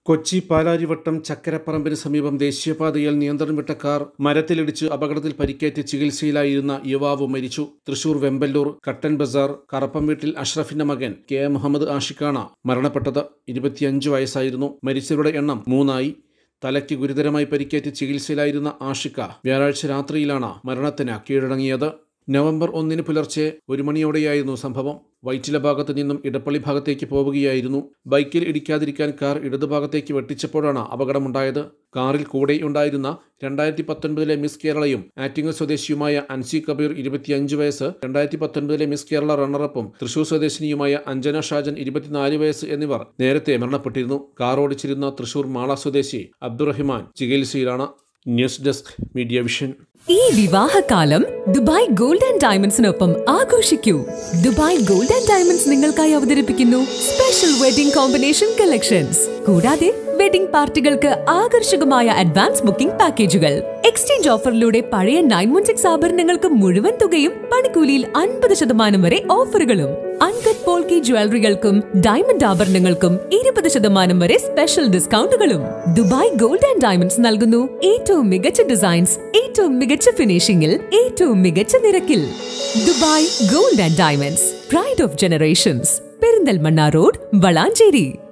കൊച്ചി പാലാരിവട്ടം ചക്കരപ്പറമ്പിന് സമീപം ദേശീയപാതയിൽ നിയന്ത്രണം വിട്ട കാർ മരത്തിലിടിച്ച് അപകടത്തിൽ പരിക്കേറ്റ് ചികിത്സയിലായിരുന്ന യുവാവ് മരിച്ചു തൃശൂർ വെമ്പല്ലൂർ കട്ടൻ ബസാർ കറപ്പം വീട്ടിൽ അഷ്റഫിന്റെ മകൻ കെ എ മുഹമ്മദ് ആഷിഖാണ് മരണപ്പെട്ടത് ഇരുപത്തിയഞ്ച് വയസ്സായിരുന്നു മരിച്ചവരുടെ എണ്ണം മൂന്നായി തലയ്ക്ക് ഗുരുതരമായി പരിക്കേറ്റ് ചികിത്സയിലായിരുന്ന ആഷിക വ്യാഴാഴ്ച രാത്രിയിലാണ് മരണത്തിന് കീഴടങ്ങിയത് നവംബർ ഒന്നിന് പുലർച്ചെ ഒരു മണിയോടെയായിരുന്നു സംഭവം വൈറ്റില ഭാഗത്തു നിന്നും ഇടപ്പള്ളി ഭാഗത്തേക്ക് പോവുകയായിരുന്നു ബൈക്കിൽ ഇടിക്കാതിരിക്കാൻ കാർ ഇടതുഭാഗത്തേക്ക് വെട്ടിച്ചപ്പോഴാണ് അപകടമുണ്ടായത് കാറിൽ കൂടെ ഉണ്ടായിരുന്ന രണ്ടായിരത്തി പത്തൊൻപതിലെ മിസ് കേരളയും ആറ്റിങ്ങൽ സ്വദേശിയുമായ അൻസി കബീർ ഇരുപത്തിയഞ്ച് വയസ്സ് രണ്ടായിരത്തി പത്തൊൻപതിലെ മിസ് കേരള റണ്ണറപ്പും തൃശൂർ സ്വദേശിനിയുമായ അഞ്ജന ഷാജൻ ഇരുപത്തിനാല് വയസ്സ് എന്നിവർ നേരത്തെ മരണപ്പെട്ടിരുന്നു കാർ ഓടിച്ചിരുന്ന തൃശൂർ മാള സ്വദേശി അബ്ദുറഹിമാൻ ചികിത്സയിലാണ് ന്യൂസ് ഡെസ്ക് മീഡിയ വിഷൻ ഈ വിവാഹകാലം ദുബായ് ഗോൾഡ് ആൻഡ് ഡയമണ്ട്സിനൊപ്പം ആഘോഷിക്കൂ ദുബായ് ഗോൾഡ് ആൻഡ് ഡയമണ്ട്സ് നിങ്ങൾക്കായി അവതരിപ്പിക്കുന്നു സ്പെഷ്യൽ വെഡിംഗ് കോമ്പിനേഷൻ കളക്ഷൻസ് കൂടാതെ വെഡിംഗ് പാർട്ടികൾക്ക് ആകർഷകമായ അഡ്വാൻസ് ബുക്കിംഗ് പാക്കേജുകൾ എക്സ്ചേഞ്ച് ഓഫറിലൂടെ പഴയ നയൻ വൺ സിക്സ് ആഭരണങ്ങൾക്ക് മുഴുവൻ തുകയും പണിക്കൂലിയിൽ അൻപത് ശതമാനം വരെ ഓഫറുകളും അൺകട്ട് പോൾക്കി ജ്വല്ലറികൾക്കും ഡയമണ്ട് ആഭരണങ്ങൾക്കും ഇരുപത് ശതമാനം വരെ സ്പെഷ്യൽ ഡിസ്കൗണ്ടുകളും ദുബായ് ഗോൾഡ് ആൻഡ് ഡയമണ്ട്സ് നൽകുന്നു ഏറ്റവും മികച്ച ഡിസൈൻസ് ഏറ്റവും മികച്ച ഫിനിഷിംഗിൽ ഏറ്റവും മികച്ച നിരക്കിൽ Dubai Gold and Diamonds pride of generations Perinthalmanna road Valanchery